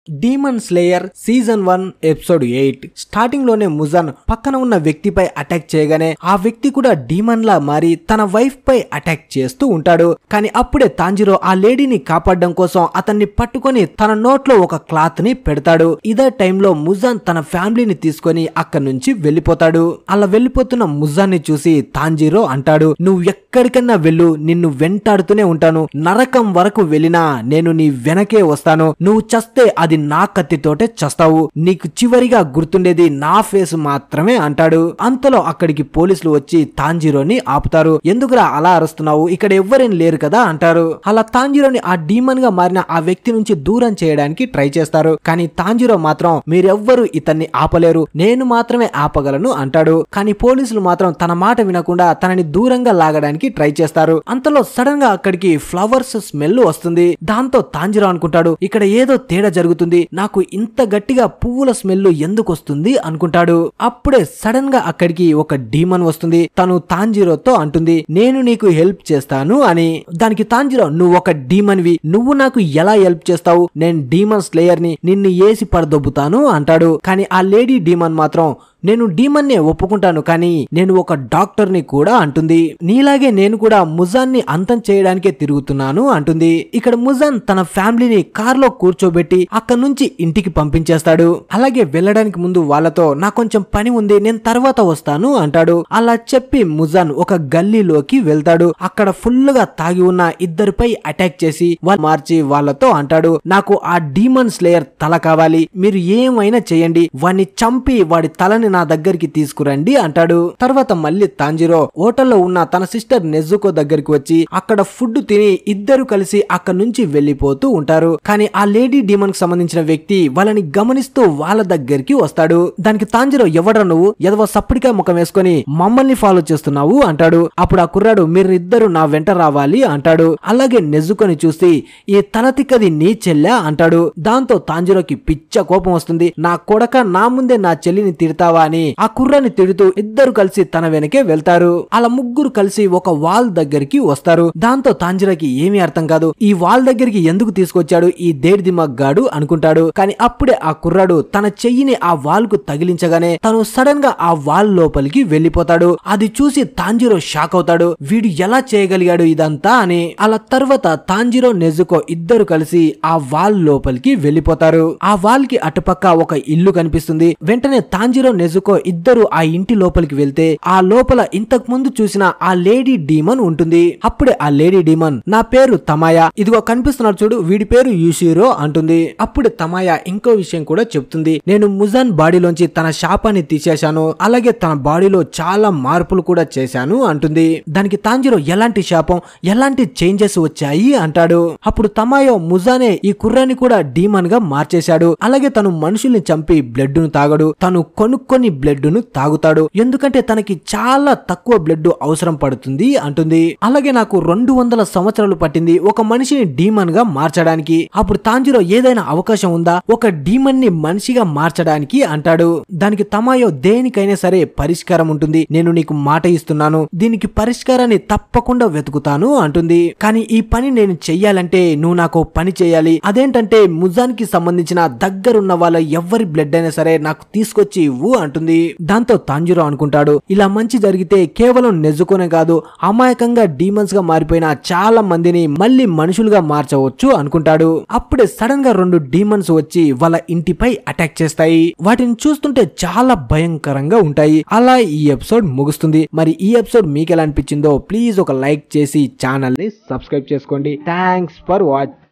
demon slayer season one episode eight starting లోనే Muzan పక్కన ఉన్న వ్యక్తిపై అటాక్ చేయగానే ఆ వ్యక్తి కూడా డీమన్ లా మారి తన వైఫ్ పై అటాక్ చేస్తూ ఉంటాడు కానీ అప్పుడే తాంజిరో ఆ లేడీని కాపాడడం కోసం అతన్ని పట్టుకొని తన నోట్లో ఒక క్లాత్ ని పెడతాడు ఇదే టైంలో ముజాన్ తన ఫ్యామిలీని తీసుకొని అక్కడి నుంచి వెళ్ళిపోతాడు అలా వెళ్ళిపోతున్న ముజాన్ని చూసి తాంజిరో అంటాడు నువ్వు ఎక్కడికన్నా వెళ్ళు నిన్ను వెంటాడుతూనే ఉంటాను నరకం వరకు వెళ్ళినా నేను నీ వెనకే వస్తాను నువ్వు చస్తే అది నా కత్తితోటే చస్తావు నీకు చివరిగా గుర్తుండేది నా ఫేస్ మాత్రమే అంటాడు అంతలో అక్కడికి పోలీసులు వచ్చి తాంజిరోని ఆపుతారు ఎందుకురా అలా అరుస్తున్నావు ఇక్కడ ఎవ్వరేం లేరు కదా అంటారు అలా తాంజిరోని ఆ డీమన్ గా మారిన ఆ వ్యక్తి నుంచి దూరం చేయడానికి ట్రై చేస్తారు కానీ తాంజిరో మాత్రం మీరెవ్వరు ఇతన్ని ఆపలేరు నేను మాత్రమే ఆపగలను అంటాడు కానీ పోలీసులు మాత్రం తన మాట వినకుండా తనని దూరంగా లాగడానికి ట్రై చేస్తారు అంతలో సడన్ గా అక్కడికి ఫ్లవర్స్ స్మెల్ వస్తుంది దాంతో తాంజిరో అనుకుంటాడు ఇక్కడ ఏదో తేడా జరుగుతుంది నాకు ఇంత గట్టిగా పువ్వుల స్మెల్ ఎందుకు వస్తుంది అనుకుంటాడు అప్పుడే సడన్ గా అక్కడికి ఒక డీమన్ వస్తుంది తను తాంజిరోతో అంటుంది నేను నీకు హెల్ప్ చేస్తాను అని దానికి తాంజిరో నువ్వు ఒక డీమన్ వి నువ్వు నాకు ఎలా హెల్ప్ చేస్తావు నేను డీమన్ స్లేయర్ ని నిన్ను ఏసి పడదొబ్బుతాను అంటాడు కానీ ఆ లేడీ డీమన్ మాత్రం నేను డీమన్నే ఒప్పుకుంటాను కానీ నేను ఒక డాక్టర్ని కూడా అంటుంది నీలాగే నేను కూడా ముజాన్ని అంతం చేయడానికే తిరుగుతున్నాను అంటుంది ఇక్కడ ముజాన్ తన ఫ్యామిలీని కార్లో కూర్చోబెట్టి అక్కడ నుంచి ఇంటికి పంపించేస్తాడు అలాగే వెళ్ళడానికి ముందు వాళ్ళతో నా కొంచెం పని ఉంది నేను తర్వాత వస్తాను అంటాడు అలా చెప్పి ముజాన్ ఒక గల్లీలోకి వెళ్తాడు అక్కడ ఫుల్ గా తాగి ఉన్న ఇద్దరిపై అటాక్ చేసి వాళ్ళు మార్చి వాళ్ళతో అంటాడు నాకు ఆ డీమన్ స్లేయర్ తల కావాలి మీరు ఏమైనా చేయండి వాడిని చంపి వాడి తలని నా దగ్గరికి తీసుకురండి అంటాడు తర్వాత మళ్ళీ తాంజిరో హోటల్లో ఉన్న తన సిస్టర్ నెజుకో దగ్గరికి వచ్చి అక్కడ ఫుడ్ తిని ఇద్దరు కలిసి అక్కడ నుంచి వెళ్లిపోతూ ఉంటారు కానీ ఆ లేడీ డీమన్ కి సంబంధించిన వ్యక్తి వాళ్ళని గమనిస్తూ వాళ్ళ దగ్గరికి వస్తాడు దానికి తాంజిరో ఎవడ్రా నువ్వు ఎదవ సప్పటికాయ ముఖం వేసుకొని మమ్మల్ని ఫాలో చేస్తున్నావు అంటాడు అప్పుడు ఆ కుర్రాడు మీరు ఇద్దరు నా వెంట రావాలి అంటాడు అలాగే నెజుకొని చూసి ఈ తలతిక్కది నీ చెల్లె అంటాడు దాంతో తాంజిరోకి పిచ్చ కోపం వస్తుంది నా కొడక నా ముందే నా చెల్లిని తిడతావా అని ఆ కుర్రాన్ని తిడుతూ ఇద్దరు కలిసి తన వెనకే వెళ్తారు అలా ముగ్గురు కలిసి ఒక వాల్ దగ్గరికి వస్తారు దాంతో తాంజిరాకి ఏమీ అర్థం కాదు ఈ వాల్ దగ్గరికి ఎందుకు తీసుకొచ్చాడు ఈ దేడి దిమగ్గాడు అనుకుంటాడు కానీ అప్పుడే ఆ కుర్రాడు తన చెయ్యిని ఆ వాల్ కు తగిలించగానే తను సడన్ గా ఆ వాల్ లోపలికి వెళ్లిపోతాడు అది చూసి తాంజిరో షాక్ అవుతాడు వీడు ఎలా చేయగలిగాడు ఇదంతా అని అలా తర్వాత తాంజిరో నెజుకో ఇద్దరు కలిసి ఆ వాల్ లోపలికి వెళ్లిపోతారు ఆ వాల్ కి అటుపక్క ఒక ఇల్లు కనిపిస్తుంది వెంటనే తాంజిరో నెజుకో ఇద్దరు ఆ ఇంటి లోపలికి వెళ్తే ఆ లోపల ఇంతకు ముందు చూసిన ఆ లేడీ డీమన్ ఉంటుంది అప్పుడే ఆ లేడీ డీమన్ నా పేరు తమాయా ఇదిగో కనిపిస్తున్నాడు చూడు వీడి పేరు యూషిరో అంటుంది అప్పుడే తమాయా ఇంకో విషయం కూడా చెప్తుంది నేను ముజాన్ బాడీలోంచి తన శాపాన్ని తీసేశాను అలాగే తన బాడీలో చాలా మార్పులు కూడా చేశాను అంటుంది దానికి తాంజిరో ఎలాంటి శాపం ఎలాంటి చేంజెస్ వచ్చాయి అంటాడు అప్పుడు తమాయో ముజానే ఈ కుర్రాన్ని కూడా డీమన్ గా మార్చేశాడు అలాగే తను మనుషుల్ని చంపి బ్లడ్ ను తాగడు తను కొనుక్కొని బ్లడ్ ను తాగుతాడు ఎందుకంటే తనకి చాలా తక్కువ బ్లడ్ అవసరం పడుతుంది అంటుంది అలాగే నాకు రెండు వందల సంవత్సరాలు పట్టింది ఒక మనిషిని డీమన్ గా మార్చడానికి అప్పుడు తాంజిరో ఏదైనా అవకాశం ఉందా ఒక డీమన్ ని మనిషిగా మార్చడానికి అంటాడు దానికి తమాయో దేనికైనా సరే పరిష్కారం ఉంటుంది నేను నీకు మాట ఇస్తున్నాను దీనికి పరిష్కారాన్ని తప్పకుండా వెతుకుతాను అంటుంది కానీ ఈ పని నేను చెయ్యాలంటే నువ్వు నాకు ఓ పని చేయాలి అదేంటంటే ముజానికి సంబంధించిన దగ్గరున్న వాళ్ళ ఎవ్వరి బ్లడ్ అయినా సరే నాకు తీసుకొచ్చి ఇవ్వు అంటుంది దాంతో తాంజురో అనుకుంటాడు ఇలా మంచి జరిగితే కేవలం నెజుకోనే కాదు అమాయకంగా డీమన్స్ గా మారిపోయిన చాలా మందిని మళ్ళీ మనుషులుగా మార్చవచ్చు అనుకుంటాడు అప్పుడే సడన్ గా రెండు డీమన్స్ వచ్చి వాళ్ళ ఇంటిపై అటాక్ చేస్తాయి వాటిని చూస్తుంటే చాలా భయంకరంగా ఉంటాయి అలా ఈ ఎపిసోడ్ ముగుస్తుంది మరి ఈ ఎపిసోడ్ మీకు ఎలా అనిపించిందో ప్లీజ్ ఒక లైక్ చేసి ఛానల్ ని సబ్స్క్రైబ్ చేసుకోండి థ్యాంక్స్ ఫర్ వాచ్